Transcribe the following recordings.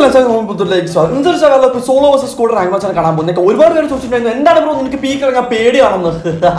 solo versus squad rank മാച്ചാണ് കാണാൻ പോകുന്നത് ഒരുപാട് പേര് ചോദിച്ചിട്ടുണ്ടായിരുന്നു എന്താണ് ബ്രോ നിനക്ക് പീക്ക് ഇറങ്ങാൻ പേടിയാണെന്ന്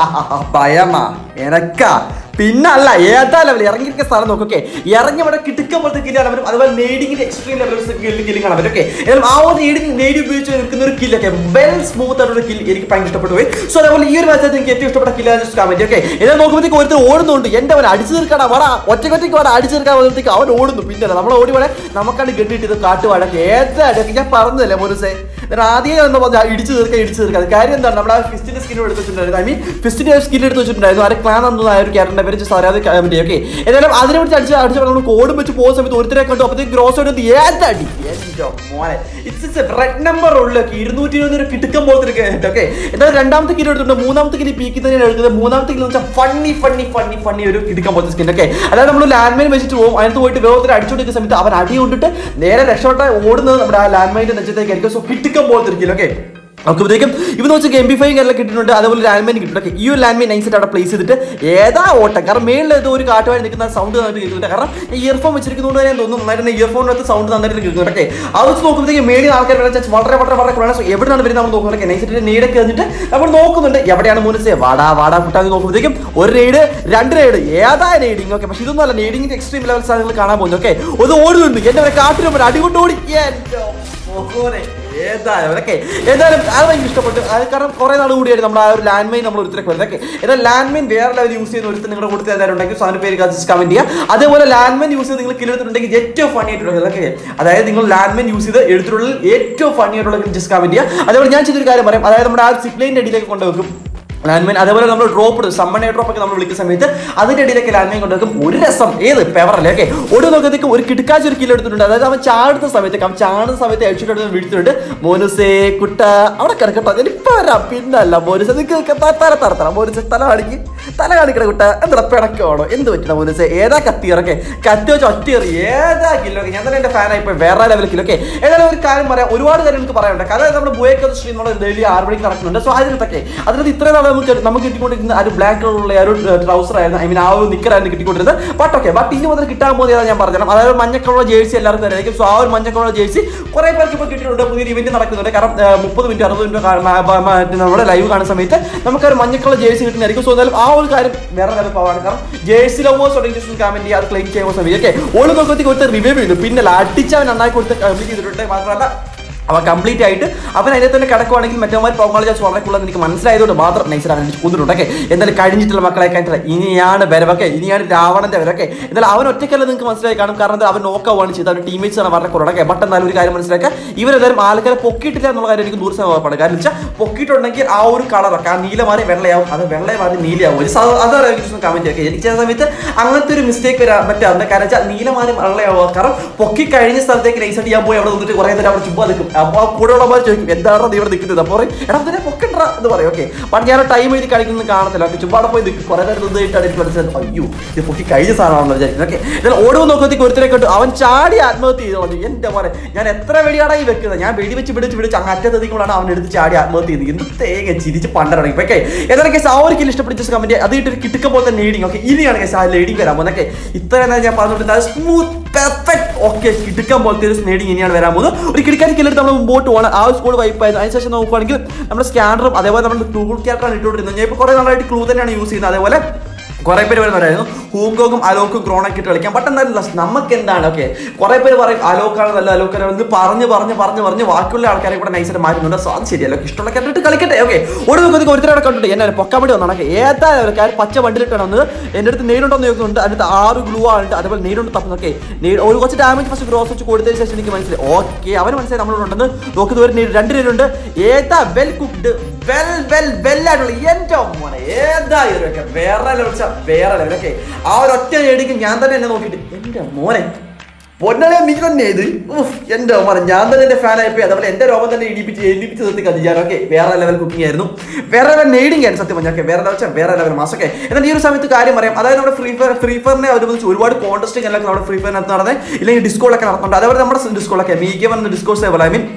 ഭയമാ എനക്കാ പിന്നല്ല ഏതാ ലെവൽ ഇറങ്ങിയിരിക്കുന്ന സ്ഥലം നോക്കൊക്കെ ഇറങ്ങി അവിടെ കിട്ടുക്ക പോലത്തെ കില്ലാണ് അവരും അതുപോലെ നേടിങ്ങിന്റെ എക്സ്ട്രീം ലെവൽ കില്ലിംഗ് ആണ് അവരൊക്കെ എന്നാലും ആ ഒരു നേടി നേടി ഉപയോഗിച്ച് നിൽക്കുന്ന ഒരു കില്ലൊക്കെ വെൽ സ്മൂത്ത് ആയിട്ടുള്ള കിൽ എനിക്ക് ഭയങ്കര ഇഷ്ടപ്പെട്ടു പോയി സോ അതേപോലെ ഈ ഒരു മാച്ചത്തിൽ എനിക്ക് ഏറ്റവും ഇഷ്ടപ്പെട്ട കില്ല ജസ്റ്റ് കമന്റ് ഓക്കെ എന്നാൽ നോക്കുമ്പോഴത്തേക്ക് ഒരുത്തർ ഓടുന്നുണ്ട് എന്റെ അവൻ അടിച്ചു തീർക്കാടാ വടാ ഒറ്റക്കൊറ്റയ്ക്ക് വട അടിച്ചു തീർക്കാൻ വന്നത്തേക്ക് അവൻ ഓടുന്നു പിന്നെ നമ്മൾ ഓടി വേണേ നമുക്കാണ് ഗണ്ടിട്ട് കാട്ടുവാടൊക്കെ ഏതാടൊക്കെ ഞാൻ പറഞ്ഞതല്ലേ മോനുസേ എന്നിട്ട് ആദ്യം എന്ന് പറഞ്ഞാൽ ഇടിച്ചു തീർക്കാൻ ഇടിച്ചു തീർക്കാൻ കാര്യം എന്താണ് നമ്മുടെ ഫിസ്റ്റിന്റെ സ്കിൻ എടുത്ത് വെച്ചിട്ടുണ്ടായിരുന്നു ഐ മീൻ ഫിസ്റ്റിന്റെ സ്കിൻ എടുത്ത് വെച്ചിട്ടുണ്ടായിരുന്നു ആരെ ക്ലാൻ എന്നതായ ഒരു ക്യാരക്ടറിന്റെ പേര് സാരാതെ കമന്റ് ഓക്കെ ഏതായാലും അതിനെ പിടിച്ച് അടിച്ച് അടിച്ച് നമ്മൾ കോടും വെച്ച് പോകുന്ന സമയത്ത് ഒരുത്തരെ കണ്ടു അപ്പോഴത്തേക്ക് ഗ്രോസ് എടുത്ത് ഏതടി എന്റെ മോനെ ഇറ്റ്സ് റെഡ് നമ്പർ ഉള്ളു ഇരുന്നൂറ്റി ഇരുപത് കിട്ടുക്കം പോലത്തെ ഓക്കെ എന്നാൽ രണ്ടാമത്തെ കിലോ എടുത്തിട്ടുണ്ട് മൂന്നാമത്തെ കിലോ പീക്കി തന്നെയാണ് എടുക്കുന്നത് മൂന്നാമത്തെ കിലോ വെച്ചാൽ ഫണ്ണി ഫണ്ണി ഫണ്ണി ഫണ്ണി ഒരു കിടുക്കാൻ പോലത്തെ സ്കിൻ ഒക്കെ അതായത് നമ്മൾ ലാൻഡ് മൈൻ വെച്ചിട്ട് പോകും അതിനകത്ത് പോയിട്ട് വേഗത്തിൽ അടിച്ചുകൊണ്ടിരിക്കുന്ന സമയത്ത് അവൻ അടി കൊണ്ടിട്ട് നേരെ രക്ഷപ്പെട്ട ഓടുന്നത് നമ്മുടെ ആ ലാൻഡ് മൈൻ്റെ നെച്ചത്തേക്കായിരിക്കും സോ കിട്ടുക്കം പോലത്തെ ഒരു കിലോ ഓക്കെ നോക്കുമ്പോഴത്തേക്കും ഇവന്ന് വെച്ചാൽ എം ബി ഫൈവ് എല്ലാം കിട്ടുന്നുണ്ട് അതേപോലെ ലാൻഡ് മൈൻ കിട്ടുന്നുണ്ട് ഈ ഒരു ലാൻഡ് മൈൻ നൈസായിട്ട് അവിടെ പ്ലേസ് ചെയ്തിട്ട് ഏതാ ഓട്ടം കാരണം മേളിൽ ഏതോ ഒരു കാട്ടുവായി നിൽക്കുന്ന സൗണ്ട് നന്നായിട്ട് കേൾക്കുന്നുണ്ട് കാരണം ഇയർഫോൺ വെച്ചിരിക്കുന്നതുകൊണ്ട് ഞാൻ തോന്നുന്നു നന്നായിട്ട് ഇയർഫോണിനകത്ത് സൗണ്ട് നന്നായിട്ട് കേൾക്കുന്നുണ്ട് ഓക്കെ അത് വെച്ച് നോക്കുമ്പോഴത്തേക്ക് മേളിൽ ആൾക്കാർ വരാൻ ചാൻസ് വളരെ വളരെ വളരെ കുറവാണ് സോ എവിടെയാണ് വരുന്നത് നമ്മൾ നോക്കുന്നത് നൈസായിട്ട് നേടൊക്കെ വന്നിട്ട് നമ്മൾ നോക്കുന്നുണ്ട് എവിടെയാണ് മൂന്ന് വാടാ വാടാ കുട്ടാന്ന് നോക്കുമ്പോഴത്തേക്കും ഒരു റെയ്ഡ് രണ്ട് റെയ്ഡ് ഏതാ റെയ്ഡിങ് ഓക്കെ പക്ഷെ ഇതൊന്നും അല്ല റെയ്ഡിങ്ങിന്റെ എക്സ്ട്രീം ലെവൽ സാധനങ്ങൾ കാണാൻ പോകുന്നു ഓക്കെ ഒന്ന് ഓടുന്നുണ്ട് എന്റെ ഒരു കാട്ടിന് അടികൊണ്ട് ഓടി എന്റെ മോനെ ഏതായാലും ഓക്കെ ഏതായാലും അത് ഭയങ്കര ഇഷ്ടപ്പെട്ടു അത് കാരണം കുറെ നാൾ കൂടിയായിട്ട് നമ്മൾ ആ ഒരു ലാൻഡ് മൈൻ നമ്മൾ ഒരുത്തരക്ക് വരുന്നത് ഓക്കെ എന്നാൽ ലാൻഡ് മൈൻ വേറെ ലെവൽ യൂസ് ചെയ്യുന്ന ഒരുത്തർ നിങ്ങളുടെ കൊടുത്ത് ഏതായാലും ഉണ്ടെങ്കിൽ സാധനം പേര് കമന്റ് ചെയ്യുക അതേപോലെ ലാൻഡ് മൈൻ യൂസ് ചെയ്ത് നിങ്ങൾ കിലെടുത്തിട്ടുണ്ടെങ്കിൽ ഏറ്റവും ഫണ്ണി ആയിട്ടുള്ള ഓക്കെ അതായത് നിങ്ങൾ ലാൻഡ് മൈൻ യൂസ് ചെയ്ത് എടുത്തിട്ടുള്ള ഏറ്റവും ഫണ്ണി ആയിട്ടുള്ള ജസ്റ്റ് കമന്റ് ചെയ്യുക അതേപോലെ ഞാൻ ചെയ്തൊരു കാര്യം പറയാം അതായത് നമ്മുടെ ആ സിപ്ലൈൻ്റെ അടിയിലേക്ക് കൊണ്ടുവെക്കും ലാൻഡ്മൈൻ അതേപോലെ നമ്മൾ ഡ്രോപ്പ് സമ്മൺ ഡ്രോപ്പ് ഒക്കെ നമ്മൾ വിളിക്കുന്ന സമയത്ത് അതിന്റെ ഇടയിലേക്ക് ലാൻഡ്മൈൻ കൊണ്ടുവെക്കും ഒരു രസം ഏത് പെവറല്ലേ ഓക്കെ ഒരു നോക്കത്തേക്ക് ഒരു കിടക്കാച്ച് ഒരു കിലോ എടുത്തിട്ടുണ്ട് അതായത് അവൻ ചാടുന്ന സമയത്തേക്ക് അവൻ ചാടുന്ന സമയത്ത് അഴിച്ചിട്ട് വിളിച്ചിട്ടുണ്ട് മോനുസേ കുട്ട അവിടെ കിടക്കട്ടോ ഞാൻ ഇപ്പൊ വരാം പിന്നല്ല മോനുസേ നിങ്ങൾക്ക് തല തറത്തറ മോനുസേ തല കാണിക്ക് തല കാണിക്കണ കുട്ട എന്താ പിണക്കമാണോ എന്ത് പറ്റണ മോനുസേ ഏതാ കത്തി ഇറക്കെ കത്തി വെച്ച് ഒറ്റ എറി ഏതാ കിലോ ഞാൻ തന്നെ എന്റെ ഫാനായി പോയി വേറെ ലെവൽ കിലോ ഓക്കെ ഏതായാലും ഒരു കാര്യം പറയാം ഒരുപാട് കാര്യം എനിക്ക് പറയാനുണ്ട് അതായത് നമ്മുടെ ബോയ്ക്കത് സ്ട്രീം നമ്മുടെ ഡെയിലി ആറ് മണിക്ക് നടക്കുന്നുണ്ട് സോ അതിനകത്തൊക്കെ അതിനകത്ത് ഇത്രയും നാൾ നമുക്ക് നമുക്ക് കിട്ടിക്കൊണ്ടിരുന്ന ആ ഒരു ബ്ലാക്ക് കളറുള്ള ആ ഒരു ട്രൗസർ ആയിരുന്നു ഐ മീൻ ആ ഒരു നിക്കറായിരുന്നു കിട്ടിക്കൊണ്ടിരുന്നത് ബട്ട് ഓക്കെ ബട്ട് ഇനി മുതൽ കിട്ടാൻ പോകുന്നത് ഏതാ ഞാൻ പറഞ്ഞുതരാം അതായത് മഞ്ഞ കളറുള്ള ജേഴ്സി എല്ലാവർക്കും തരായിരിക്കും സോ ആ ഒരു മഞ്ഞ കളറുള്ള ജേഴ്സി കുറെ പേർക്ക് ഇപ്പോൾ കിട്ടിയിട്ടുണ്ട് പുതിയ ഇവന്റ് നടക്കുന്നുണ്ട് കാരണം മുപ്പത് മിനിറ്റ് അറുപത് മിനിറ്റ് നമ്മുടെ ലൈവ് കാണുന്ന സമയത്ത് നമുക്ക് ഒരു മഞ്ഞ കളർ ജേഴ്സി കിട്ടുന്നതായിരിക്കും സോ എന്തായാലും ആ ഒരു കാര്യം വേറെ ലെവൽ പോവാണ് കാരണം ജേഴ്സി ലവേഴ്സ് ഉണ്ടെങ്കിൽ കമന്റ് ചെയ്യുക അത് ക്ലെയിം ചെയ്യുമ്പോൾ സമയം ഓക്കെ ഓള് നോക്കുമ്പോഴത്തേക്ക് ഒരുത്തർ റിവ്യൂ ചെയ്തു പിന്നെ അടിച്ചവൻ നന്നായി കൊടുത്ത് കംപ്ലീറ്റ് ചെയ്തിട്ടുണ്ട് മാത്രമല്ല അവ കംപ്ലീറ്റ് ആയിട്ട് അവൻ അതിനെ തന്നെ കിടക്കുവാണെങ്കിൽ മറ്റവന്മാർ പോകാൻ ചാൻസ് വളരെ കൂടുതൽ എനിക്ക് മനസ്സിലായതുകൊണ്ട് മാത്രം നൈസായിട്ട് അവൻ കൊന്നിട്ടുണ്ട് ഓക്കെ എന്തായാലും കഴിഞ്ഞിട്ടുള്ള മക്കളെ കഴിഞ്ഞിട്ടില്ല ഇനിയാണ് വരവൊക്കെ ഇനിയാണ് രാവണന്റെ വരവൊക്കെ എന്തായാലും അവൻ ഒറ്റയ്ക്കല്ല നിങ്ങൾക്ക് മനസ്സിലായി കാണും കാരണം എന്താ അവൻ നോക്കാവാണ് ചെയ്ത് അവരുടെ ടീമേറ്റ്സ് ആണ് വളരെ കുറവൊക്കെ ബട്ട് എന്നാലും ഒരു കാര്യം മനസ്സിലാക്കുക ഇവരെല്ലാവരും ആൾക്കാരെ പൊക്കിയിട്ടില്ല എന്നുള്ള കാര്യം എനിക്ക് ദൂരെ ഉറപ്പാണ് കാരണം വെച്ചാൽ പൊക്കിയിട്ടുണ്ടെങ്കിൽ ആ ഒരു കളറൊക്കെ ആ നീല മാറി വെള്ളയാവും അത് വെള്ളയെ മാറി നീലയാവും ഒരു സ- അതാണ് എനിക്ക് കമന്റ് ഒക്കെ എനിക്ക് ചില സമയത്ത് അങ്ങനത്തെ ഒരു മിസ്റ്റേക്ക് വരാൻ പറ്റാറുണ്ട് കാരണം വെച്ചാൽ നീല മാറി വെള്ളയാവും കാരണം പൊക്കി കഴിഞ്ഞ സ്ഥലത്തേക്ക് നൈസായിട്ട് ഞാൻ പോയി അവിടെ നിന്നിട്ട് കുറേ നേരം അവിടെ ചുമ്മാ നിൽക്കും അപ്പോൾ ആ കൂടെ ഉള്ളവർ ചോദിക്കും എന്താണ് നീ ഇവിടെ നിൽക്കുന്നത് അപ്പോൾ പറയും എടാ അതിനെ പൊക്കണ്ട എന്ന് പറയും ഓക്കെ പണ്ട് ഞാൻ ടൈം എഴുതി കളിക്കുന്നത് കാണത്തില്ല ഓക്കെ ചുമ്മാ അവിടെ പോയി നിൽക്കും കുറേ നേരം നിന്നിട്ടാണ് എനിക്ക് മനസ്സിലായത് അയ്യോ ഇത് പൊക്കി കഴിഞ്ഞ സാധനമാണെന്ന് വിചാരിക്കുന്നത് ഓക്കെ എന്നാൽ ഓടുമ്പോൾ നോക്കുമ്പോഴത്തേക്ക് ഒരുത്തരെ കണ്ടു അവൻ ചാടി ആത്മഹത്യ ചെയ്തോളൂ എന്റെ പോലെ ഞാൻ എത്ര വെടിയാണ് ഈ വെക്കുന്നത് ഞാൻ വെടി വെച്ച് പിടിച്ച് പിടിച്ച് അങ്ങ് അറ്റത്തെത്തിക്കുമ്പോഴാണ് അവൻ എടുത്ത് ചാടി ആത്മഹത്യ ചെയ്തത് എന്ത് തേങ്ങ ചിരിച്ച് പണ്ടറങ്ങി ഇപ്പൊ ഓക്കെ ഏതായാലും കേസ് ആ ഒരു കിൽ ഇഷ്ടപ്പെട്ട് കമന്റ് അത് ഇട്ടൊരു കിട്ടുക്ക പോലത്തെ ലീഡിങ് ഓക്കെ ഇനിയാണ് കേസ് ആ ലീഡിങ് വരാൻ പോകുന്നത് ഓക്കെ ഇത്ര നേരം ഞാൻ പറഞ്ഞിട്ടുണ്ട് സ്മൂത്ത് പെർഫെക്റ്റ് ഓക്കെ കിടുക്കാൻ പോലത്തെ ഒരു സ്നേഡിങ് ഇനിയാണ് വരാൻ പോകുന്നത് ഒരു കിടക്കാൻ കില്ലെടുത്ത് നമ്മൾ മുമ്പോട്ട് പോകണം ആ ഒരു സ്കൂൾ വൈപ്പായിരുന്നു അതിനുശേഷം നോക്കുവാണെങ്കിൽ നമ്മുടെ സ്കാനറും അതേപോലെ നമ്മുടെ ക്ലൂ ക്യാരക്ടറാണ് ഇട്ടുകൊണ്ടിരുന്നത് ഞാൻ ഇപ്പോൾ കുറേ നാളായിട്ട് ക്ലൂ തന്നെയാണ് യൂസ് ചെയ്യുന്നത് അതേപോലെ കുറെ പേര് വരുന്നവരായിരുന്നു ഹൂങ്കോങ്ങും അലോക്കും ക്രോണൊക്കെ ഇട്ട് കളിക്കാം ബട്ട് എന്തായാലും നമുക്ക് എന്താണ് ഓക്കെ കുറെ പേര് പറയും അലോക്കാണ് നല്ല അലോക്കാണ് എന്ന് പറഞ്ഞ് പറഞ്ഞ് പറഞ്ഞ് പറഞ്ഞ് ബാക്കിയുള്ള ആൾക്കാരെ കൂടെ നൈസായിട്ട് മാറ്റുന്നുണ്ട് സോ അത് ശരിയല്ലോ ഇഷ്ടമുള്ള കണ്ടിട്ട് കളിക്കട്ടെ ഓക്കെ ഒരു നോക്കി ഒരുത്തരവിടെ കണ്ടിട്ട് എന്നെ പൊക്കാൻ വേണ്ടി വന്നാണ് ഏതായാലും കാര്യം പച്ച വണ്ടിയിലിട്ടാണ് വന്നത് എൻ്റെ അടുത്ത് നേരിട്ടുണ്ടോ എന്ന് ചോദിക്കുന്നുണ്ട് അതിനകത്ത് ആറ് ഗ്ലൂ ആണ് അതേപോലെ നേരിട്ട് തപ്പുന്നു ഓക്കെ ഒരു കുറച്ച് ഡാമേജ് ഫസ്റ്റ് ക്രോസ് വെച്ച് കൊടുത്തതിന് ശേഷം എനിക്ക് മനസ്സിലായി ഓക്കെ അവന് മനസ്സിലായി നമ്മളുണ്ടെന്ന് നോക്കുന്നത് ഒരു നേര് രണ്ട് നേരുണ്ട് ഏതാ well cooked well well well ആയിട്ടുള്ള എൻ്റെ മോനെ ഏതായാലും ഒക്കെ വേറെ ലെവൽ വെച്ചാൽ വേറെ ലെവൽ ഓക്കെ ആ ഒരു ഒറ്റ നേടിക്ക് ഞാൻ തന്നെ എന്നെ നോക്കിയിട്ട് എൻ്റെ മോനെ പൊന്നലെ നീ തന്നെ ഇത് ഉഫ്, എൻ്റെ മോനെ ഞാൻ തന്നെ എൻ്റെ ഫാൻ ആയിപ്പോയി അതേപോലെ എൻ്റെ രോഗം തന്നെ ഇടിപ്പിച്ച് എണ്ണിപ്പിച്ച് നിർത്തി കത്തിച്ചാൽ ഓക്കെ വേറെ ലെവൽ കുക്കിംഗ് ആയിരുന്നു വേറെ ലെവൽ നേടിങ് ആയിരുന്നു സത്യം പറഞ്ഞാൽ ഓക്കെ വേറെ ലെവൽ വെച്ചാൽ വേറെ ലെവൽ മാസം ഓക്കെ എന്നാൽ ഈ ഒരു സമയത്ത് കാര്യം പറയാം അതായത് നമ്മുടെ ഫ്രീ ഫയർ ഫ്രീ ഫയറിനെ അനുബന്ധിച്ച് ഒരുപാട് കോൺടസ്റ്റിംഗ് എല്ലാം നമ്മുടെ ഫ്രീ ഫയറിനകത്ത് നടന്നത് ഇല്ലെങ്കിൽ ഡിസ്കോളൊക്കെ നടത്തുന്നുണ്ട് അതേപോലെ നമ്മുടെ ഡിസ്കോളൊക്കെ മീ ഗെയിം എന്ന Discord I mean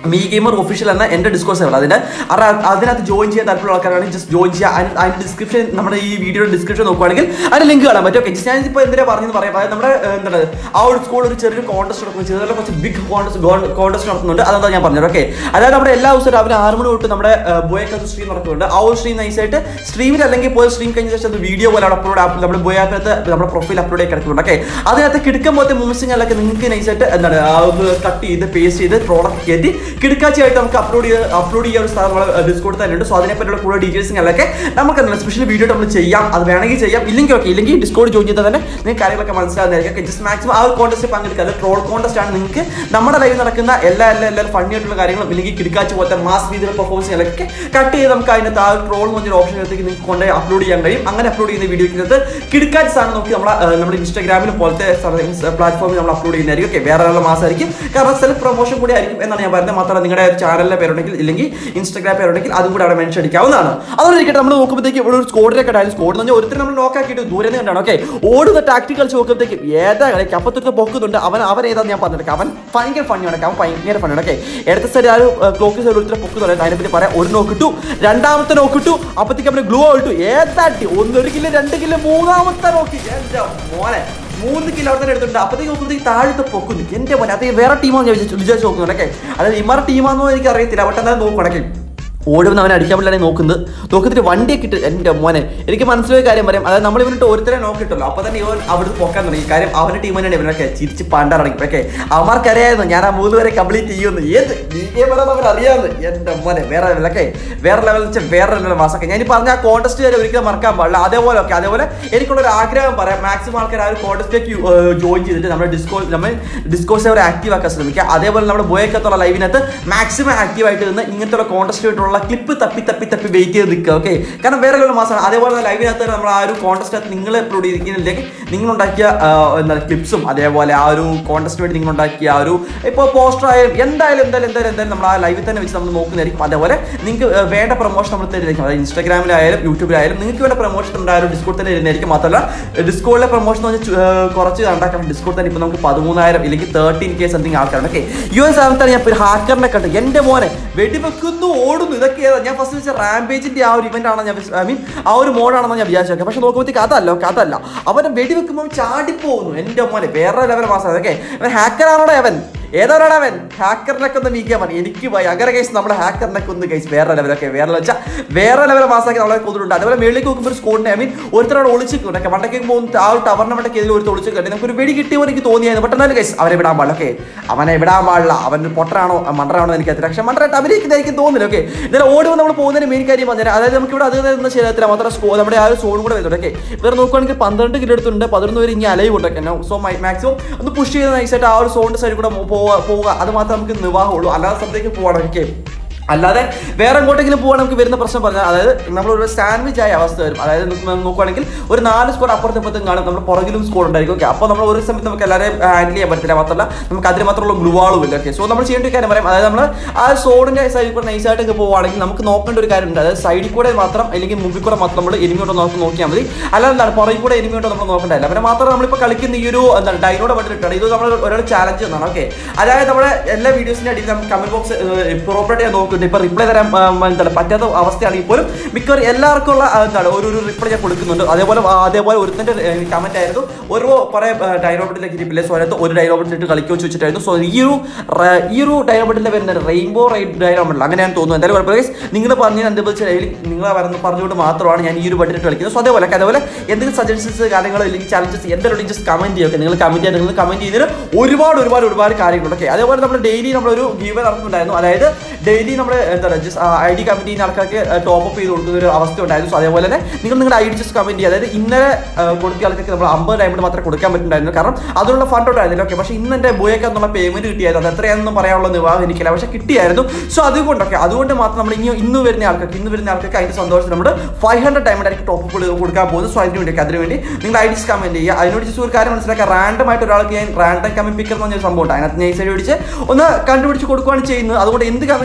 me gamer official എന്ന എൻ്റെ ഡിസ്കോഴ്സ് ആണ് അതിൻ്റെ അറ- അതിനകത്ത് ജോയിൻ ചെയ്യാൻ താല്പര്യമുള്ള ആൾക്കാരാണെങ്കിൽ ജസ്റ്റ് ജോയിൻ ചെയ്യുക അതിന് അതിൻ്റെ ഡിസ്ക്രിപ്ഷൻ നമ്മുടെ ഈ വീഡിയോയുടെ ഡിസ്ക്രിപ്ഷൻ നോക്കുവാണെങ്കിൽ അതിന് ലിങ്ക് കാണാൻ പറ്റും ഓക്കെ ജസ്റ്റ് ഞാൻ ഇപ്പോൾ എന്തിനാ പറഞ്ഞെന്ന് പറയാം അതായത് നമ്മുടെ ഏഹ്, എന്താണ് ആ ഒരു സ്കൂൾ ഒരു ചെറിയൊരു കോൺടെസ്റ്റ് നടക്കുന്നു ചെറിയ കുറച്ച് ബിഗ് കോൺടെസ്റ്റ് കോൺടെസ്റ്റ് നടത്തുന്നുണ്ട് അതെന്താ ഞാൻ പറഞ്ഞത് ഓക്കെ അതായത് നമ്മുടെ എല്ലാ ദിവസവും രാവിലെ ആറ് മണി തൊട്ട് നമ്മുടെ ബോയക്കത്ത് സ്ട്രീം നടക്കുന്നുണ്ട് ആ ഒരു സ്ട്രീം നൈസായിട്ട് സ്ട്രീമിൽ അല്ലെങ്കിൽ പോയി സ്ട്രീം കഴിഞ്ഞ ശേഷം അത് വീഡിയോ പോലെ അവിടെ അപ്ലോഡ് നമ്മുടെ ബോയക്കത്ത് നമ്മുടെ പ്രൊഫൈൽ അപ്ലോഡ് ചെയ്ത് കിടക്കുന്നുണ്ട് ഓക്കെ അതിനകത്ത് കിടക്കുമ്പോഴത്തെ മൂവ്സിങ്ങളൊക്കെ നിങ്ങൾക്ക് നൈസായിട്ട് എന്താണ് കട്ട് ചെയ്ത് പേസ്റ്റ് ചെയ്ത് പ്രോഡക്റ്റ് കയറ്റി കിടക്കാച്ചയായിട്ട് നമുക്ക് അപ്ലോഡ് ചെയ്ത് അപ്ലോഡ് ചെയ്യാൻ ഒരു സ്ഥലം നമ്മൾ ഡിസ്കൗണ്ട് തന്നെ ഉണ്ട് സോ അതിനെപ്പറ്റിയുള്ള കൂടുതൽ ഡീറ്റെയിൽസിങ്ങളൊക്കെ നമുക്ക് എന്താണ് സ്പെഷ്യൽ വീഡിയോ നമ്മൾ ചെയ്യാം അത് വേണമെങ്കിൽ ചെയ്യാം ഇല്ലെങ്കിൽ ഓക്കെ ഇല്ലെങ്കിൽ ഡിസ്കൗണ്ട് ജോയിൻ ചെയ്താൽ തന്നെ നിങ്ങൾക്ക് കാര്യങ്ങളൊക്കെ മനസ്സിലാകുന്നതായിരിക്കും ജസ്റ്റ് മാക്സിമം ആ ഒരു കോൺടെസ്റ്റ് പങ്കെടുക്കുക അത് ട്രോൾ കോൺടെസ്റ്റ് ആണ് നിങ്ങൾക്ക് നമ്മുടെ ലൈവ് നടക്കുന്ന എല്ലാ എല്ലാ എല്ലാ ഫണ്ണി ആയിട്ടുള്ള കാര്യങ്ങളും ഇല്ലെങ്കിൽ കിടക്കാച്ച് പോലത്തെ മാസ് രീതിയിലുള്ള പെർഫോമൻസുകളൊക്കെ കട്ട് ചെയ്ത് നമുക്ക് അതിനകത്ത് ആ ട്രോൾ എന്ന് പറഞ്ഞൊരു ഓപ്ഷൻ എടുത്തേക്ക് നിങ്ങൾക്ക് കൊണ്ട് അപ്ലോഡ് ചെയ്യാൻ കഴിയും അങ്ങനെ അപ്ലോഡ് ചെയ്യുന്ന വീഡിയോയ്ക്കകത്ത് കിടക്കാച്ച് സാധനം നോക്കി നമ്മൾ നമ്മുടെ ഇൻസ്റ്റാഗ്രാമിലും പോലത്തെ പ്ലാറ്റ്ഫോമിൽ നമ്മൾ അപ്ലോഡ് ചെയ്യുന്നതായിരിക്കും ഓക്കെ വേറെ ഉള്ള മാസമായിരിക്കും കാരണം സെൽഫ് പ്രൊമോഷൻ കൂടി ആയിരിക്കും എന്നാണ് ഞാൻ പറയുന്നത് മാത്രമല്ല നിങ്ങളുടെ ഒരു ചാനലിലെ പേരുണ്ടെങ്കിൽ ഇല്ലെങ്കിൽ ഇൻസ്റ്റാഗ്രാം പേരുണ്ടെങ്കിൽ അതും കൂടെ അവിടെ മെൻഷൻ അടിക്കാവുന്നതാണ് അതുകൊണ്ട് ഇരിക്കട്ടെ നമ്മൾ നോക്കുമ്പോഴത്തേക്ക് ഇവിടെ ഒരു സ്കോഡിലൊക്കെ ഉണ്ടായാലും സ്കോഡ് എന്ന് പറഞ്ഞാൽ ഒരുത്തരം നമ്മൾ നോക്കാക്കിയിട്ട് ദൂരെ നിന്ന് കണ്ടാണ് ഓക്കെ ഓടുന്ന ടാക്ടിക് കളിച്ച് നോക്കുമ്പോഴത്തേക്ക് ഏതാ കളിക്ക് അപ്പത്തൊരുത്ത പൊക്കുന്നുണ്ട് അവൻ അവൻ ഏതാന്ന് ഞാൻ പറഞ്ഞിട്ട് അവൻ ഭയങ്കര ഫണ്ണിയാണ് അവൻ ഭയങ്കര ഫണ്ണിയാണ് ഓക്കെ എടുത്ത സൈഡ് ആ ഒരു ക്ലോക്ക് സൈഡ് ഒരുത്തരം പൊക്കുന്നുണ്ട് അതിനെപ്പറ്റി പറയാം ഒരു നോക്കിട്ടു രണ്ടാമത്തെ നോക്കിട്ടു അപ്പത്തേക്ക് അവന് ഗ്ലൂ ആയിട്ടു ഏതാട്ടി ഒന്നൊരു കിലോ രണ്ട് കിലോ മൂന്നാമത്തെ നോക്കി എന്റെ മോനെ മൂന്ന് കിലോ അവിടെ തന്നെ എടുത്തിട്ടുണ്ട് അപ്പത്തേക്ക് നോക്കുമ്പോഴത്തേക്ക് താഴത്തെ പൊക്കുന്നു എന്റെ മോനെ അത് വേറെ ടീമാണെന്ന് ഞാൻ വിചാരിച്ചു വിചാരിച്ചു നോക്കുന്നുണ്ട് ഓക്കെ അതായത് ഇമാർ ടീമാണെന്നോ എനിക്ക് അറിയത്തില്ല ബട്ട് എന്തായാലും നോക്കണക്കെ ഓടുന്ന അവനെ അടിക്കാൻ പറ്റില്ല നോക്കുന്നത് നോക്കിയിട്ട് വണ്ടിയൊക്കെ ഇട്ട് എൻ്റെ മോനെ എനിക്ക് മനസ്സിലായ കാര്യം പറയാം അതായത് നമ്മൾ ഇവനിട്ട് ഒരുത്തരെ നോക്കിയിട്ടല്ലോ അപ്പോൾ തന്നെ ഇവൻ അവിടുന്ന് പൊക്കാൻ തുടങ്ങി കാര്യം അവൻ്റെ ടീം തന്നെയാണ് ഇവനൊക്കെ ചിരിച്ച് പണ്ടാറങ്ങി ഓക്കെ അവന്മാർക്ക് അറിയായിരുന്നു ഞാൻ ആ മൂന്ന് വരെ കംപ്ലീറ്റ് ചെയ്യുമെന്ന് ഏത് ഗെയിം വരാൻ അവർ അറിയാമെന്ന് എൻ്റെ മോനെ വേറെ ലെവലൊക്കെ വേറെ ലെവൽ വെച്ചാൽ വേറെ ലെവൽ മാസമൊക്കെ ഞാൻ ഈ പറഞ്ഞ ആ കോൺടെസ്റ്റ് വരെ ഒരിക്കലും മറക്കാൻ പാടില്ല അതേപോലെ ഒക്കെ അതേപോലെ എനിക്കുള്ളൊരു ആഗ്രഹം പറയാം മാക്സിമം ആൾക്കാർ ആ ഒരു കോൺടെസ്റ്റിലേക്ക് ജോയിൻ ചെയ്തിട്ട് നമ്മുടെ ഡിസ്കോ നമ്മൾ ഡിസ്കോസ് അവർ ആക്റ്റീവ് ആക്കാൻ ശ്രമിക്കുക അതേപോലെ നമ്മുടെ ബോയക്കത്തുള്ള ലൈവിനകത്ത് മാക്സിമം ആക്റ്റീവ് ആയിട്ട് നിന്ന് ഇങ്ങനത്തെ കോൺടെസ്റ്റ് ആയിട്ടുള്ള ക്ലിപ്പ് തപ്പി തപ്പി തപ്പി വെയിറ്റ് ചെയ്ത് നിൽക്കുക ഓക്കെ കാരണം വേറെ ഒരു മാസമാണ് അതേപോലെ തന്നെ ലൈവിനകത്ത് നമ്മൾ ആ ഒരു കോൺടെസ്റ്റ് നിങ്ങൾ അപ്ലോഡ് ചെയ്തിരിക്കുന്നില്ലെങ്കിൽ നിങ്ങളുണ്ടാക്കിയ ആ, എന്താണ് ക്ലിപ്സും അതേപോലെ ആ ഒരു കോൺടെസ്റ്റ് വേണ്ടി നിങ്ങൾ ഉണ്ടാക്കിയ ആ ഒരു ഇപ്പോൾ പോസ്റ്റർ ആയാലും എന്തായാലും എന്തായാലും എന്തായാലും എന്തായാലും നമ്മൾ ആ ലൈവിൽ തന്നെ വെച്ച് നമ്മൾ നോക്കുന്നതായിരിക്കും അതേപോലെ നിങ്ങൾക്ക് ആ, വേണ്ട പ്രൊമോഷൻ നമ്മൾ തരുന്നതായിരിക്കും അതായത് ഇൻസ്റ്റാഗ്രാമിലായാലും യൂട്യൂബിലായാലും നിങ്ങൾക്ക് വേണ്ട പ്രൊമോഷൻ നമ്മുടെ ആ ഒരു ഡിസ്കൗണ്ട് തന്നെ ഇരുന്നായിരിക്കും മാത്രമല്ല ഡിസ്കൗണ്ടിലെ പ്രൊമോഷൻ എന്ന് വെച്ചാൽ ആ, കുറച്ച് ഉണ്ടാക്കാൻ ഡിസ്കൗണ്ട് തന്നെ ഇപ്പോൾ നമുക്ക് പതിമൂന്നായിരം ഇല്ലെങ്കിൽ തേർട്ടീൻ കെ സംതിങ് ആൾക്കാരുണ്ട് ഓക്കെ യു എസ് സ്ഥാനത്താണ് ഞാൻ ഇപ്പോൾ ഒരു ഹാക്കറിനെ കണ്ടു എൻ്റെ മോനെ വെടിവെക്കുന്നു ഓടുന്നു ഇതൊക്കെ ഏതാ ഞാൻ ഫസ്റ്റ് വെച്ച റാംപേജിന്റെ ആ ഒരു ഇവന്റ് ആണെന്ന് ഞാൻ ഐ മീൻ ആ ഒരു മോഡാണെന്ന് ഞാൻ വിചാരിച്ചൊക്കെ പക്ഷെ നോക്കുമ്പോഴത്തേക്ക് അതല്ല ഒക്കെ അതല്ല അവനെ വെടിവെക്കുമ്പോൾ ചാടിപ്പോകുന്നു എൻ്റെ മോനെ വേറെ ലെവൽ മാസം അതൊക്കെ അവൻ ഹാക്കറാണോടെ അവൻ ഏതോരാണ് അവൻ ഹാക്കറിനൊക്കെ ഒന്ന് നീക്കിയാൽ മതി എനിക്ക് പോയി അങ്ങനെ കേസ് നമ്മുടെ ഹാക്കറിനൊക്കെ ഒന്ന് കേസ് വേറെ ലെവലൊക്കെ വേറെ വെച്ചാൽ വേറെ ലെവൽ മാസാക്കി നമ്മളെ കൊന്നിട്ടുണ്ട് അതേപോലെ മേളിലേക്ക് നോക്കുമ്പോൾ ഒരു സ്കോഡിനെ ഐ മീൻ ഒരുത്തരോട് ഒളിച്ചിട്ടുണ്ട് മണ്ടയ്ക്ക് പോകുന്ന ആ ഒരു ടവറിനെ മണ്ടയ്ക്ക് എതിൽ ഒരുത്ത് ഒളിച്ച് കണ്ടി നമുക്ക് ഒരു വെടി കിട്ടിയോ എനിക്ക് തോന്നിയായിരുന്നു ബട്ട് എന്നാലും കേസ് അവനെ വിടാൻ പാടില്ല ഓക്കെ അവനെ വിടാൻ പാടില്ല അവൻ പൊട്ടറാണോ മണ്ടറാണോ എനിക്ക് അറിയില്ല പക്ഷെ മണ്ടറായിട്ട് അഭിനയിക്കുന്നതായിരിക്കും തോന്നുന്നില്ല ഓക്കെ ഇന്നലെ ഓടി വന്ന് നമ്മൾ പോകുന്നതിന് മെയിൻ കാര്യം പറഞ്ഞാൽ അതായത് നമുക്ക് ഇവിടെ അത് ഒന്നും ശരിയത്തില്ല മാത്രം സ്കോ നമ്മുടെ ആ ഒരു സോൺ കൂടെ വരുന്നുണ്ട് ഓക്കെ വേറെ നോക്കുകയാണെങ്കിൽ പന്ത്രണ്ട് കിലോ എടുത്തിട്ടുണ്ട് പതിനൊന്ന് പേര് ഇനി അലൈവ് ഉണ്ടൊക്കെ സോ മാക്സിമം ഒന്ന് പുഷ് ചെയ്ത് നൈസായിട്ട് ആ ഒരു സോണിന്റെ സൈഡിൽ കൂടെ പോവുക പോവുക അത് മാത്രമേ നമുക്ക് നിർവാഹമുള്ളൂ അല്ലാതെ സ്ഥലത്തേക്ക് പോകണമെങ്കിൽ അല്ലാതെ വേറെ എങ്ങോട്ടെങ്കിലും പോകാൻ നമുക്ക് വരുന്ന പ്രശ്നം പറഞ്ഞാൽ അതായത് നമ്മളൊരു സാൻഡ്വിച്ച് ആയ അവസ്ഥ വരും അതായത് നമുക്ക് നോക്കുവാണെങ്കിൽ ഒരു നാല് സ്കോർ അപ്പുറത്തും ഇപ്പുറത്തും കാണും നമ്മൾ പുറകിലും സ്കോർ ഉണ്ടായിരിക്കും ഓക്കെ അപ്പോൾ നമ്മൾ ഒരു സമയത്ത് നമുക്ക് എല്ലാവരെയും ഹാൻഡിൽ ചെയ്യാൻ പറ്റില്ല മാത്രമല്ല നമുക്ക് അതിന് മാത്രമുള്ള ഗ്ലുവാളും ഇല്ല ഓക്കെ സോ നമ്മൾ ചെയ്യേണ്ട ഒരു കാര്യം പറയാം അതായത് നമ്മൾ ആ സോഡിന്റെ സൈഡിൽ കൂടെ നൈസായിട്ടൊക്കെ പോവുകയാണെങ്കിൽ നമുക്ക് നോക്കേണ്ട ഒരു കാര്യമുണ്ട് അതായത് സൈഡിൽ കൂടെ മാത്രം അല്ലെങ്കിൽ മുമ്പിൽ കൂടെ മാത്രം നമ്മൾ എനിമിയോട്ട് നോക്കി നോക്കിയാൽ മതി അല്ലാതെ എന്താണ് പുറകിൽ കൂടെ എനിമിയോട്ട് നമ്മൾ നോക്കണ്ടല്ല പിന്നെ മാത്രം നമ്മളിപ്പോൾ കളിക്കുന്ന ഈ ഒരു എന്താണ് ഡൈനോടെ പറ്റിയിട്ടാണ് ഇത് നമ്മൾ ഒരാൾ ചാലഞ്ച് എന്നാണ് ഓക്കെ അതായത് നമ്മുടെ എല്ലാ വീഡിയോസിന്റെ അടിയിൽ നമുക്ക് കമന്റ് ബോക്സ് പ്രോപ്പർട്ടി ഞാൻ നോക്കുന്നുണ്ട് ഇപ്പൊ റിപ്ലൈ തരാൻ ആ, എന്താണ് പറ്റാത്ത അവസ്ഥയാണെങ്കിൽ പോലും മിക്കവാറും എല്ലാവർക്കും ഉള്ള ആ, എന്താണ് ഒരു ഒരു റിപ്ലൈ ഞാൻ കൊടുക്കുന്നുണ്ട് അതേപോലെ ആ, അതേപോലെ ഒരുത്തന്റെ കമന്റ് ആയിരുന്നു ഓരോ കുറെ ഡയലോബിലേക്ക് ഇരിപ്പില്ലേ സോ അതിനകത്ത് ഒരു ഡയലോബിട്ട് കളിക്കോ ചോദിച്ചിട്ടായിരുന്നു സോ ഈ ഒരു റ- ഈ ഒരു ഡയലോബിട്ടിലെ വരുന്ന റെയിൻബോ ഡയലോബിട്ടിൽ അങ്ങനെയാണ് തോന്നുന്നത് എന്തായാലും കുഴപ്പമില്ല നിങ്ങൾ പറഞ്ഞ എന്താ വെച്ചാൽ നിങ്ങൾ പറഞ്ഞ പറഞ്ഞുകൊണ്ട് മാത്രമാണ് ഞാൻ ഈ ഒരു ബഡ്ജറ്റ് കളിക്കുന്നത് സോ അതേപോലെ അതേപോലെ എന്തെങ്കിലും സജഷൻസ് കാര്യങ്ങൾ അല്ലെങ്കിൽ ചാലഞ്ചസ് എന്തെങ്കിലും ജസ്റ്റ് കമന്റ് ചെയ്യുക നിങ്ങൾ കമന്റ് ചെയ്യാൻ നിങ്ങൾ കമന്റ് ചെയ്തതിന് ഒരുപാട് ഒരുപാട് ഒരുപാട് കാര്യങ്ങളുണ്ട് ഓക്കെ അതേപോലെ നമ്മൾ ഡെയിലി നമ്മളൊരു ഗീവ് നടത്തുന്നുണ്ടായിരുന്നു അതായത് ഡെയിലി നമ്മൾ എന്താ പറയുക ജസ്റ്റ് ഐ ഡി കമന്റ് ചെയ്യുന്ന ആൾക്കാർക്ക് ടോപ്പ് അപ്പ് ചെയ്ത് കൊടുക്കുന്ന ഒരു അവസ്ഥ ഉണ്ടായിരുന്നു സോ അതേപോലെ തന്നെ നിങ്ങൾ നിങ്ങളുടെ ഐ ഡി ജസ്റ്റ് കമന്റ് ചെയ്യുക അതായത് ഇന്നലെ ആ, കൊടുത്ത ആൾക്കാർക്ക് നമ്മൾ അമ്പത് ഡയമണ്ട് മാത്രമേ കൊടുക്കാൻ പറ്റുന്നുണ്ടായിരുന്നു കാരണം അതിനുള്ള ഫണ്ട് ഉണ്ടായിരുന്നില്ല ഓക്കെ പക്ഷേ ഇന്ന് എൻ്റെ ബോയൊക്കെ എന്നുള്ള പേയ്മെന്റ് കിട്ടിയായിരുന്നു അത് എത്രയാണെന്ന് പറയാനുള്ള നിവാഹം എനിക്കില്ല പക്ഷേ കിട്ടിയായിരുന്നു സോ അതുകൊണ്ടൊക്കെ അതുകൊണ്ട് മാത്രം നമ്മൾ ഇനി ഇന്ന് വരുന്ന ആൾക്കാർക്ക് ഇന്ന് വരുന്ന ആൾക്കാർക്ക് അതിന്റെ സന്തോഷം നമ്മൾ ഫൈവ് ഹൺഡ്രഡ് ഡയമണ്ട് ആയിരിക്കും ടോപ്പ് കൊടുക്കാൻ പോകുന്നത് സോ അതിന് വേണ്ടി അതിന് വേണ്ടി നിങ്ങൾ ഐ ഡിസ് കമന്റ് ചെയ്യുക അതിനോട് ജസ്റ്റ് ഒരു കാര്യം മനസ്സിലാക്കുക റാൻഡം ആയിട്ട് ഒരാൾക്ക് ഞാൻ റാൻഡം കമന്റ് പിക്കർ എന്ന് പറഞ്ഞ ഒരു സംഭവം ഉണ്ട് അതിനകത്ത് നൈസ് ആയിട്ട് പിടിച്ച് ഒന്ന് കണ്ടുപിടിച്ച് കൊടുക്കുകയാണ് ചെയ്യുന്നത് അതുകൊണ്ട് എന്ത് കമന്റ് ചെയ്താലും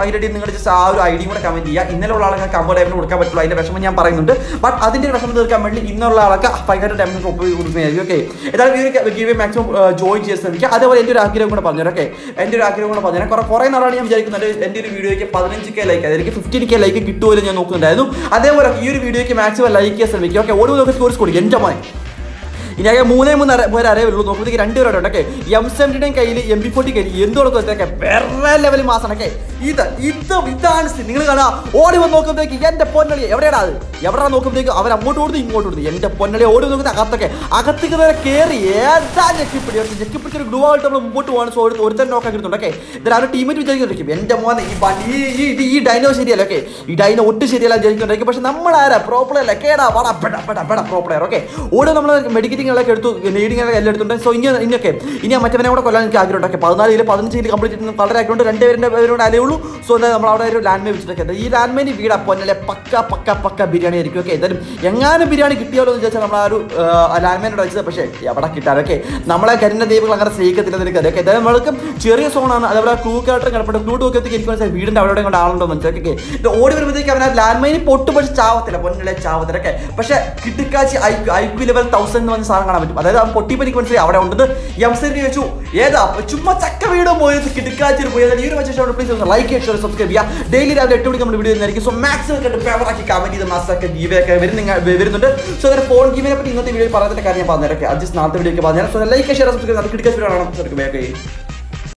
ഫൈവ് ഡി നിങ്ങൾ ജസ്റ്റ് ആ ഒരു ഐ ഡി കൂടെ കമന്റ് ചെയ്യുക ഇന്നലെ ഉള്ള ആൾക്ക് കമ്പോ ഡയമണ്ട് കൊടുക്കാൻ പറ്റുള്ളൂ അതിന്റെ വിഷമം ഞാൻ പറയുന്നുണ്ട് ബട്ട് അതിന്റെ ഒരു വിഷമം തീർക്കാൻ വേണ്ടി ഇന്നുള്ള ആൾക്ക് ഫൈവ് ഹൺഡ്രഡ് ഡയമണ്ട് കൊടുക്കുന്നതായിരിക്കും ഓക്കെ ഏതായാലും ഈ ഗീവ് മാക്സിമം ജോയിൻ ചെയ്യാൻ ശ്രമിക്കുക അതേപോലെ എൻ്റെ ഒരു ആഗ്രഹം കൂടെ പറഞ്ഞു ഓക്കെ എൻ്റെ ഒരു ആഗ്രഹം കൂടെ പറഞ്ഞു കുറെ കുറേ നാളാണ് ഞാൻ വിചാരിക്കുന്നത് എൻ്റെ ഒരു വീഡിയോയ്ക്ക് പതിനഞ്ച് കെ ലൈക്ക് അതായത് ഫിഫ്റ്റീൻ കെ ലൈക്ക് കിട്ടുമല്ലോ ഞാൻ നോക്കുന്നുണ്ടായിരുന്നു അതേപോലെ ഈ ഒരു വീഡിയോയ്ക്ക് മാക്സിമം ലൈക്ക് ചെയ്യാൻ ശ്രമിക്കുക ഓക്കെ ഓരോ നോക്കി സ്കോർസ് കൊടുക്കും എൻ്റെ മോനെ ഇനി ആകെ മൂന്നേ മൂന്ന് അര പേര് അറിയേ ഉള്ളൂ നോക്കുമ്പോഴത്തേക്ക് രണ്ട് പേരോടെ ഉണ്ടൊക്കെ എം സെവൻറ്റിയുടെയും കയ്യിൽ എം ബി ഫോർട്ടി കയ്യിൽ എന്ത് കൊടുക്കുന്നതൊക്കെ വേറെ ലെവൽ മാസണൊക്കെ ഇത് ഇത് ഇതാണ് സ്ഥിതി നിങ്ങൾ കാണാ ഓടി വന്ന് നോക്കുമ്പോഴത്തേക്ക് എന്റെ പൊന്നളി എവിടെയാണ് അത് എവിടെയാണ് നോക്കുമ്പോഴത്തേക്ക് അവർ അങ്ങോട്ട് കൊടുത്ത് ഇങ്ങോട്ട് കൊടുത്ത് എന്റെ പൊന്നളി ഓടി നോക്കുന്ന അകത്തൊക്കെ അകത്തേക്ക് നേരെ കയറി ഏതാ ഞെക്കിപ്പിടി ഞെക്കിപ്പിടിച്ച് ഒരു ഗ്ലൂ ആയിട്ട് നമ്മൾ മുമ്പോട്ട് പോകാൻ സോ ഒരു ഒരുത്തൻ നോക്കാൻ കിട്ടുന്നുണ്ടൊക്കെ ഇതിൽ അവരുടെ ടീമേറ്റ് വിചാരിക്കുന്നുണ്ടായിരിക്കും എന്റെ മോനെ ഈ ബ- ഈ ഈ- ഈ- ഈ ഡൈനോ ശരിയല്ല ഓക്കെ ഈ ഡൈനോ ഒട്ടും ശരിയല്ല വിചാരിക്കുന്നുണ്ടായിരിക്കും പക്ഷെ നമ്മളാരാ പ്രോ പ്ലെയർ അല്ല കേടാ വട പെട പെട പെട പ്രോ പ്ലെയർ ഓക്കെ ഓരോ നമ്മൾ മെഡിക്കറ്റിംഗ് ഒക്കെ എടുത്തു ലീഡിംഗ് ഒക്കെ എല്ലാം എടുത്തിട്ടുണ്ട് സോ ഇനി ഇനിയൊക്കെ ഇനി ആ മറ്റവനെ കൂടെ കൊല്ലാൻ എനിക്ക് ആഗ്രഹം ഉണ്ടാക്കി പതിനാല് ജില്ല പതിനഞ്ച് ജില്ല കംപ്ലീറ്റ് ചെയ്യുന്ന വളരെ ആഗ്രഹമുണ്ട് രണ്ട് പേരുടെ പേരോട് അലയുള്ളൂ സോ എന്താ നമ്മൾ അവിടെ ഒരു ലാൻഡ് മേ വെച്ചിട്ടൊക്കെ ഈ ലാൻഡ് മേനി വീടാ പൊന്നലെ പക്ക പക്ക പക്ക ബിരിയാണി ആയിരിക്കും ഓക്കെ എന്തായാലും എങ്ങാനും ബിരിയാണി കിട്ടിയാലോ എന്ന് വിചാരിച്ചാൽ നമ്മൾ ആ ഒരു ലാൻഡ് മേനോട് വെച്ചത് പക്ഷേ എവിടെ കിട്ടാൻ ഓക്കെ നമ്മളെ കരിന്റെ ദൈവങ്ങൾ അങ്ങനെ സ്നേഹിക്കത്തില്ല എനിക്ക് ഓക്കെ എന്തായാലും നമ്മൾക്ക് ചെറിയ സോണാണ് അതേപോലെ ക്ലൂ കാർട്ടർ കിടപ്പുണ്ട് ക്ലൂ ടോക്കത്തേക്ക് എനിക്ക് മനസ്സിലായി വീടിന്റെ അവിടെ കൊണ്ട് ആളുണ്ടോ മനസ്സിലാക്കി ഓക്കെ ഇത് ഓടി വരുമ്പോഴത്തേക്ക് അവൻ ആ ലാൻഡ് മൈനി പൊട്ടു പക്ഷെ ചാവത്തില്ല പൊന്നിലെ ചാവത്തില്ല ഒക്കെ പക്ഷേ കിട്ടിക്കാച്ചി ഐക്യു ഐക്യു ലെവൽ തൗസൻഡ് എന്ന് പറഞ്ഞ സാധനം കാണാൻ പറ്റും അതായത് അവൻ പൊട്ടിയപ്പോൾ എനിക്ക് മനസ്സിലായി അവിടെ ഉണ്ടെന്ന് യംസരി വെച്ചു ഏതാ ചുമ്മാ ചക്ക വീട് പോയി കിട്ടിക്കാച്ചിൽ പോയി അതായത് ഈ ഒരു വെച്ചാൽ പ്ലീസ് ലൈക്ക് ഷെയർ സബ്സ്ക്രൈബ് ചെയ്യുക ഡെയിലി രാവിലെ എട്ട് മണിക്ക് നമ്മൾ വീഡിയോ ചെയ്യുന്നതായിരിക്കും സോ മാക്സിമം കണ്ട് ഫേവറാക്കി കമന്റ് ചെയ്ത് മാസൊക്കെ ഗീവൊക്കെ വരുന്ന വരുന്നുണ്ട് സോ അതായത് ഫോൺ ഗീവിനെ പറ്റി ഇന്നത്തെ വീഡിയോ പറയുന്നതിന്റെ കാര്യം ഞാൻ പറഞ്ഞേരൊക്കെ അത് just നാളത്തെ വീഡിയോ ഒക്കെ പറഞ്ഞുതരാം സോ ലൈക്ക് ഷെയർ സബ്സ്ക്രൈബ് അത് കിട്ടിക്കാച്ച് വീഡിയോ കാണാം